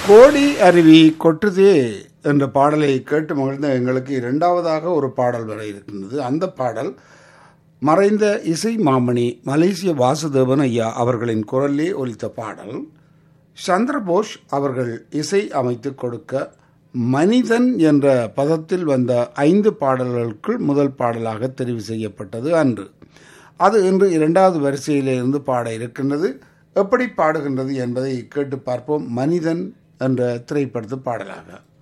கோடி அருவி கொட்டுதே என்ற பாடலை கேட்டு மகிழ்ந்த எங்களுக்கு இரண்டாவதாக ஒரு பாடல் வர இருக்கின்றது அந்த பாடல் மறைந்த இசை மாமணி மலேசிய வாசுதேவன் ஐயா அவர்களின் குரலிலே ஒலித்த பாடல் சந்திரபோஸ் அவர்கள் இசை அமைத்து கொடுக்க மனிதன் என்ற பதத்தில் வந்த ஐந்து பாடல்களுக்குள் முதல் பாடலாக தெரிவு செய்யப்பட்டது அன்று அது இன்று இரண்டாவது வரிசையிலிருந்து பாட இருக்கின்றது எப்படி பாடுகின்றது என்பதை கேட்டு பார்ப்போம் மனிதன் என்ற திரைப்படத்து பாடலாக